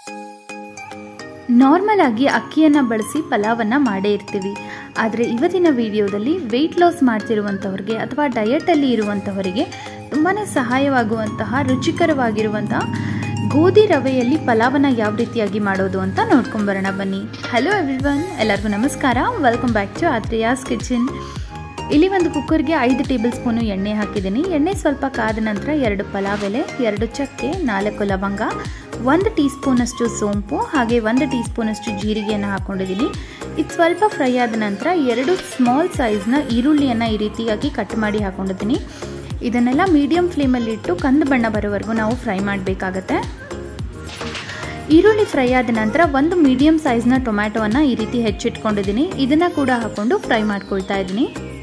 normal ಆಗಿ ಅಕ್ಕಿಯನ್ನು ಬಳಸಿ ಪಲಾವನ್ನು ಮಾಡೇ ಇರ್ತೀವಿ ಆದರೆ ಇವತ್ತಿನ ವಿಡಿಯೋದಲ್ಲಿ ವೆಯ್ಟ್ ಲಾಸ್ ಮಾಡ್ತಿರುವಂಥವ್ರಿಗೆ ಅಥವಾ ಡಯಟಲ್ಲಿ ಇರುವಂಥವರಿಗೆ ತುಂಬಾ ಸಹಾಯವಾಗುವಂತಹ ರುಚಿಕರವಾಗಿರುವಂತಹ ಗೋಧಿ ರವೆಯಲ್ಲಿ ಪಲಾವನ್ನು ಯಾವ ರೀತಿಯಾಗಿ ಮಾಡೋದು ಅಂತ ನೋಡ್ಕೊಂಬರೋಣ ಬನ್ನಿ ಹಲೋ ಎವ್ರಿವನ್ ಎಲ್ಲರಿಗೂ ನಮಸ್ಕಾರ welcome back to Athreya's kitchen ಇಲ್ಲಿ ಒಂದು ಕುಕ್ಕರ್ಗೆ ಐದು ಟೇಬಲ್ ಸ್ಪೂನು ಎಣ್ಣೆ ಹಾಕಿದ್ದೀನಿ ಎಣ್ಣೆ ಸ್ವಲ್ಪ ಕಾದ ನಂತರ ಎರಡು ಪಲಾವ್ ಎಲೆ ಎರಡು ಚಕ್ಕೆ ನಾಲ್ಕು ಲವಂಗ ಒಂದು ಟೀ ಸ್ಪೂನಷ್ಟು ಸೋಂಪು ಹಾಗೆ ಒಂದು ಟೀ ಸ್ಪೂನಷ್ಟು ಜೀರಿಗೆಯನ್ನು ಹಾಕ್ಕೊಂಡಿದ್ದೀನಿ ಇದು ಸ್ವಲ್ಪ ಫ್ರೈ ಆದ ನಂತರ ಎರಡು ಸ್ಮಾಲ್ ಸೈಜ್ನ ಈರುಳ್ಳಿಯನ್ನು ಈ ರೀತಿಯಾಗಿ ಕಟ್ ಮಾಡಿ ಹಾಕ್ಕೊಂಡಿದ್ದೀನಿ ಇದನ್ನೆಲ್ಲ ಮೀಡಿಯಮ್ ಫ್ಲೇಮಲ್ಲಿ ಇಟ್ಟು ಕಂದು ಬಣ್ಣ ಬರೋವರೆಗೂ ನಾವು ಫ್ರೈ ಮಾಡಬೇಕಾಗತ್ತೆ ಈರುಳ್ಳಿ ಫ್ರೈ ಆದ ನಂತರ ಒಂದು ಮೀಡಿಯಮ್ ಸೈಜ್ನ ಟೊಮ್ಯಾಟೊವನ್ನು ಈ ರೀತಿ ಹೆಚ್ಚಿಟ್ಕೊಂಡಿದ್ದೀನಿ ಇದನ್ನು ಕೂಡ ಹಾಕ್ಕೊಂಡು ಫ್ರೈ ಮಾಡ್ಕೊಳ್ತಾ ಇದ್ದೀನಿ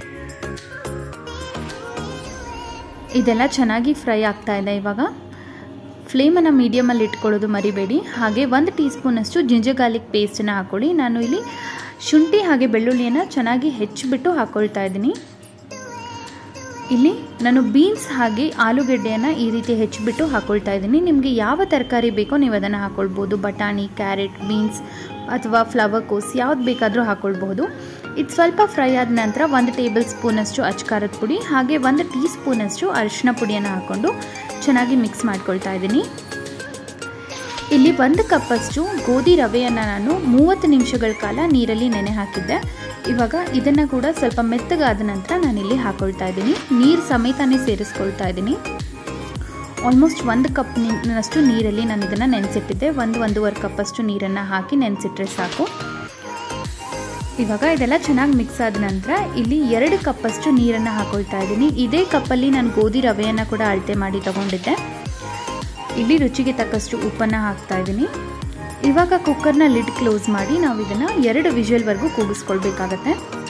ಇದೆಲ್ಲ ಚೆನ್ನಾಗಿ ಫ್ರೈ ಆಗ್ತಾ ಇದೆ ಇವಾಗ ಫ್ಲೇಮನ್ನು ಮೀಡಿಯಮಲ್ಲಿ ಇಟ್ಕೊಳ್ಳೋದು ಮರಿಬೇಡಿ ಹಾಗೆ ಒಂದು ಟೀ ಸ್ಪೂನಷ್ಟು ಜಿಂಜರ್ ಗಾರ್ಲಿಕ್ ಪೇಸ್ಟನ್ನು ಹಾಕ್ಕೊಳ್ಳಿ ನಾನು ಇಲ್ಲಿ ಶುಂಠಿ ಹಾಗೆ ಬೆಳ್ಳುಳ್ಳಿಯನ್ನು ಚೆನ್ನಾಗಿ ಹೆಚ್ಚಿಬಿಟ್ಟು ಹಾಕ್ಕೊಳ್ತಾ ಇದ್ದೀನಿ ಇಲ್ಲಿ ನಾನು ಬೀನ್ಸ್ ಹಾಗೆ ಆಲೂಗೆಡ್ಡೆಯನ್ನು ಈ ರೀತಿ ಹೆಚ್ಚಿಬಿಟ್ಟು ಹಾಕ್ಕೊಳ್ತಾ ಇದ್ದೀನಿ ನಿಮಗೆ ಯಾವ ತರಕಾರಿ ಬೇಕೋ ನೀವು ಅದನ್ನು ಹಾಕ್ಕೊಳ್ಬೋದು ಬಟಾಣಿ ಕ್ಯಾರೆಟ್ ಬೀನ್ಸ್ ಅಥವಾ ಫ್ಲವರ್ ಕೋಸ್ ಯಾವ್ದು ಬೇಕಾದರೂ ಹಾಕ್ಕೊಳ್ಬಹುದು ಇದು ಸ್ವಲ್ಪ ಫ್ರೈ ಆದ ನಂತರ ಒಂದು ಟೇಬಲ್ ಸ್ಪೂನಷ್ಟು ಅಚ್ಕಾರದ ಪುಡಿ ಹಾಗೆ ಒಂದು ಟೀ ಸ್ಪೂನಷ್ಟು ಅರಿಶಿನ ಪುಡಿಯನ್ನು ಹಾಕ್ಕೊಂಡು ಚೆನ್ನಾಗಿ ಮಿಕ್ಸ್ ಮಾಡ್ಕೊಳ್ತಾ ಇದ್ದೀನಿ ಇಲ್ಲಿ ಒಂದು ಕಪ್ಪಷ್ಟು ಗೋಧಿ ರವೆಯನ್ನು ನಾನು ಮೂವತ್ತು ನಿಮಿಷಗಳ ಕಾಲ ನೀರಲ್ಲಿ ನೆನೆ ಹಾಕಿದ್ದೆ ಇವಾಗ ಇದನ್ನು ಕೂಡ ಸ್ವಲ್ಪ ಮೆತ್ತಗಾದ ನಂತರ ನಾನಿಲ್ಲಿ ಹಾಕ್ಕೊಳ್ತಾ ಇದ್ದೀನಿ ನೀರು ಸಮೇತನೇ ಸೇರಿಸ್ಕೊಳ್ತಾ ಇದ್ದೀನಿ ಆಲ್ಮೋಸ್ಟ್ ಒಂದು ಕಪ್ನಷ್ಟು ನೀರಲ್ಲಿ ನಾನು ಇದನ್ನು ನೆನೆಸಿಟ್ಟಿದ್ದೆ ಒಂದು ಒಂದೂವರೆ ಕಪ್ಪಷ್ಟು ನೀರನ್ನು ಹಾಕಿ ನೆನೆಸಿಟ್ರೆ ಸಾಕು ಇವಾಗ ಇದೆಲ್ಲ ಚೆನ್ನಾಗಿ ಮಿಕ್ಸ್ ಆದ ನಂತರ ಇಲ್ಲಿ ಎರಡು ಕಪ್ಪಷ್ಟು ನೀರನ್ನು ಹಾಕೊಳ್ತಾ ಇದ್ದೀನಿ ಇದೇ ಕಪ್ಪಲ್ಲಿ ನಾನು ಗೋಧಿ ರವೆಯನ್ನು ಕೂಡ ಅಳತೆ ಮಾಡಿ ತಗೊಂಡಿದ್ದೆ ಇಲ್ಲಿ ರುಚಿಗೆ ತಕ್ಕಷ್ಟು ಉಪ್ಪನ್ನು ಹಾಕ್ತಾ ಇದ್ದೀನಿ ಇವಾಗ ಕುಕ್ಕರ್ನ ಲಿಡ್ ಕ್ಲೋಸ್ ಮಾಡಿ ನಾವು ಇದನ್ನು ಎರಡು ವಿಷಲ್ವರೆಗೂ ಕೂಗಿಸ್ಕೊಳ್ಬೇಕಾಗತ್ತೆ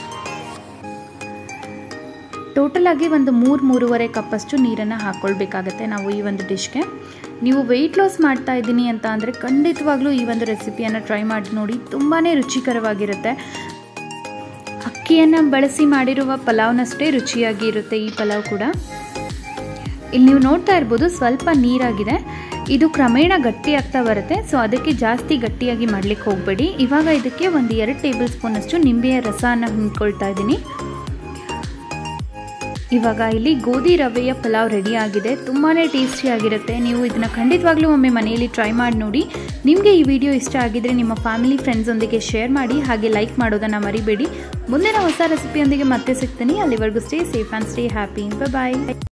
ಟೋಟಲ್ ಆಗಿ ಒಂದು ಮೂರು ಮೂರುವರೆ ಕಪ್ಪಷ್ಟು ನೀರನ್ನು ಹಾಕ್ಕೊಳ್ಬೇಕಾಗತ್ತೆ ನಾವು ಈ ಒಂದು ಡಿಶ್ಗೆ ನೀವು ವೆಯ್ಟ್ ಲಾಸ್ ಮಾಡ್ತಾ ಇದ್ದೀನಿ ಅಂತ ಅಂದರೆ ಖಂಡಿತವಾಗ್ಲೂ ಈ ಒಂದು ರೆಸಿಪಿಯನ್ನು ಟ್ರೈ ಮಾಡಿ ನೋಡಿ ತುಂಬಾ ರುಚಿಕರವಾಗಿರುತ್ತೆ ಅಕ್ಕಿಯನ್ನು ಬಳಸಿ ಮಾಡಿರುವ ಪಲಾವ್ನಷ್ಟೇ ರುಚಿಯಾಗಿ ಇರುತ್ತೆ ಈ ಪಲಾವ್ ಕೂಡ ಇಲ್ಲಿ ನೀವು ನೋಡ್ತಾ ಇರ್ಬೋದು ಸ್ವಲ್ಪ ನೀರಾಗಿದೆ ಇದು ಕ್ರಮೇಣ ಗಟ್ಟಿ ಆಗ್ತಾ ಬರುತ್ತೆ ಸೊ ಅದಕ್ಕೆ ಜಾಸ್ತಿ ಗಟ್ಟಿಯಾಗಿ ಮಾಡಲಿಕ್ಕೆ ಹೋಗಬೇಡಿ ಇವಾಗ ಇದಕ್ಕೆ ಒಂದು ಎರಡು ಟೇಬಲ್ ಸ್ಪೂನಷ್ಟು ನಿಂಬೆಯ ರಸನ ಹಿಂಡ್ಕೊಳ್ತಾ ಇದ್ದೀನಿ ಇವಾಗ ಇಲ್ಲಿ ಗೋಧಿ ರವೆಯ ಪಲಾವ್ ರೆಡಿ ಆಗಿದೆ ತುಂಬಾ ಟೇಸ್ಟಿಯಾಗಿರುತ್ತೆ ನೀವು ಇದನ್ನು ಖಂಡಿತವಾಗ್ಲೂ ಒಮ್ಮೆ ಮನೆಯಲ್ಲಿ ಟ್ರೈ ಮಾಡಿ ನೋಡಿ ನಿಮಗೆ ಈ ವಿಡಿಯೋ ಇಷ್ಟ ಆಗಿದ್ರೆ ನಿಮ್ಮ ಫ್ಯಾಮಿಲಿ ಫ್ರೆಂಡ್ಸೊಂದಿಗೆ ಶೇರ್ ಮಾಡಿ ಹಾಗೆ ಲೈಕ್ ಮಾಡೋದನ್ನು ಮರಿಬೇಡಿ ಮುಂದಿನ ಹೊಸ ರೆಸಿಪಿಯೊಂದಿಗೆ ಮತ್ತೆ ಸಿಗ್ತೀನಿ ಅಲ್ಲಿವರೆಗೂ stay safe and stay happy bye